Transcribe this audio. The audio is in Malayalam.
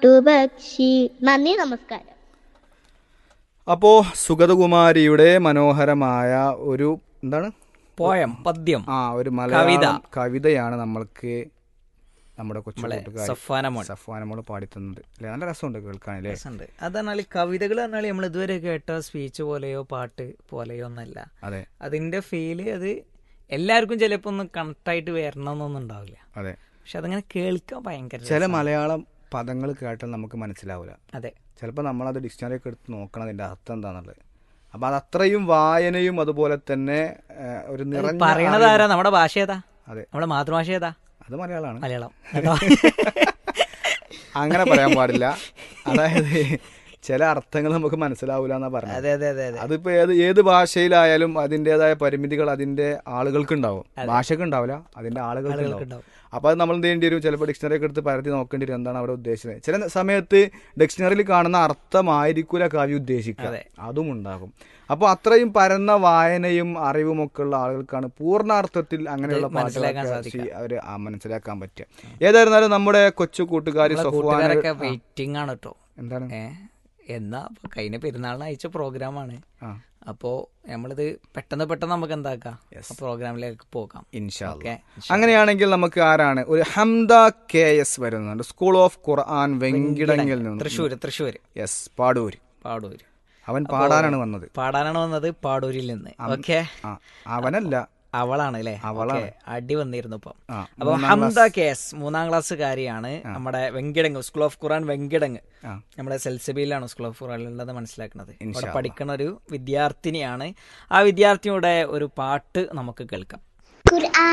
കാട്ടുപക്ഷി നന്ദി നമസ്കാരം അപ്പോ സുഗതകുമാരിയുടെ മനോഹരമായ ഒരു എന്താണ് പോയം പദ്യം ആ ഒരു കവിത. മലയാളം കവിതയാണ് നമ്മൾക്ക് നമ്മുടെ കൊച്ചു നമ്മളെ കൂട്ടുകാരി സഫാനമോൾ സഫാനമോള് പാടിത്തന്നത് അല്ലെ നല്ല രസമുണ്ട് കേൾക്കാനല്ലേ രസമുണ്ട് അതാണ് കവിതകൾ പറഞ്ഞാൽ നമ്മൾ ഇതുവരെ കേട്ട സ്പീച്ച് പോലെയോ പാട്ട് പോലെയോ ഒന്നല്ല അതെ അതിന്റെ ഫീല് അത് എല്ലാവർക്കും ചിലപ്പോ ഒന്ന് കണക്ട് ആയിട്ട് വരണമെന്നൊന്നും ഉണ്ടാവില്ല അതെ പക്ഷെ അതങ്ങനെ കേൾക്കാൻ ഭയങ്കര ചില രസാണ്. മലയാളം പദങ്ങൾ കേട്ടാൽ നമുക്ക് മനസ്സിലാവില്ല അതെ ചിലപ്പോൾ നമ്മളത് ഡിക്ഷണറി ഒക്കെ എടുത്ത് നോക്കണം അതിന്റെ അർത്ഥം എന്താണെന്നുള്ളത് അപ്പൊ അത് അത്രയും വായനയും അതുപോലെ തന്നെ ആ, ഒരു നിറഞ്ഞ പറയണത് ആരാ നമ്മുടെ ഭാഷ ഏതാ അതെ നമ്മുടെ മാതൃഭാഷ ഏതാ അത് മലയാളമാണ് മലയാളം കേട്ടോ? അങ്ങനെ പറയാൻ പാടില്ല അതായത് ചില അർത്ഥങ്ങൾ നമുക്ക് മനസ്സിലാവില്ല എന്നാ പറഞ്ഞത് അതെ അതെ അതെ അതെ അതിപ്പോ ഏത് ഏത് ഭാഷയിലായാലും അതിൻ്റെതായ പരിമിതികൾ അതിന്റെ ആളുകൾക്ക് ഉണ്ടാവും ഭാഷക്ക് ഉണ്ടാവില്ല അതിന്റെ ആളുകൾക്ക് ആളുകൾക്ക് ഉണ്ടാവും ഉണ്ടാവും. അപ്പൊ അത് നമ്മൾ എന്ത് ചെയ്യേണ്ടി വരും ചിലപ്പോൾ ഡിക്ഷണറി ഒക്കെ എടുത്ത് പരത്തി നോക്കേണ്ടി വരും എന്താണ് അവിടെ ഉദ്ദേശിച്ചത് ചില സമയത്ത് ഡിക്ഷണറിയിൽ കാണുന്ന അർത്ഥമായിരിക്കൂല കവി ഉദ്ദേശിക്കുക അതെ. അതും ഉണ്ടാകും അപ്പോൾ അത്രയും പരന്ന വായനയും അറിവും ഒക്കെ ഉള്ള ആളുകൾക്കാണ് പൂർണ്ണാർത്ഥത്തിൽ അങ്ങനെയുള്ള മനസ്സിലാക്കാൻ പാട്ടുകളൊക്കെ അവർ മനസ്സിലാക്കാൻ പറ്റുക ഏതായിരുന്നാലും നമ്മുടെ കൊച്ചു കൂട്ടുകാരി നമ്മളെ സൊഫുവാന കൂട്ടുകാരൊക്കെ വെയിറ്റിംഗ് ആണ് കേട്ടോ എന്താണ് ഏ എന്നാ അപ്പൊ കഴിഞ്ഞ പെരുന്നാളിന് അയച്ച പ്രോഗ്രാമാണ് ആ അപ്പോ നമ്മളിത് പെട്ടെന്ന് പെട്ടെന്ന് നമുക്ക് എന്താക്കാം പ്രോഗ്രാമിലേക്ക് പോകാം ഇൻഷാ അല്ലാ. ഓക്കെ അങ്ങനെയാണെങ്കിൽ നമുക്ക് ആരാണ് ഒരു ഹംദ കെ എസ് വരുന്നുണ്ട് സ്കൂൾ ഓഫ് ഖുർആൻ വെങ്കിടങ്ങിൽ നിന്ന് തൃശ്ശൂര് തൃശ്ശൂര് യെസ് പാടൂര് പാടൂര് അവൻ പാടാനാണ് വന്നത് പാടാനാണ് വന്നത് പാടൂരിൽ നിന്ന് ഓക്കെ ആ അവനല്ല അവളാണ് അല്ലേ അവളാണ്. ഓക്കേ. അടി വന്നിരുന്നു ഇപ്പം ആ, അപ്പൊ ഹംദ കേസ് മൂന്നാം ക്ലാസ്സുകാരിയാണ് നമ്മുടെ Venkitangu school of Quran Venkitangu ആ. നമ്മുടെ സെൽസബിയിലാണ് സ്കൂൾ ഓഫ് ഖുറാൻ ഉള്ളത് മനസ്സിലാക്കുന്നത് ഇൻഷാ അവിടെ പഠിക്കുന്ന ഒരു വിദ്യാർത്ഥിനിയാണ് ആ വിദ്യാർത്ഥിയുടെ ഒരു പാട്ട് നമുക്ക് കേൾക്കാം ഖുർആൻ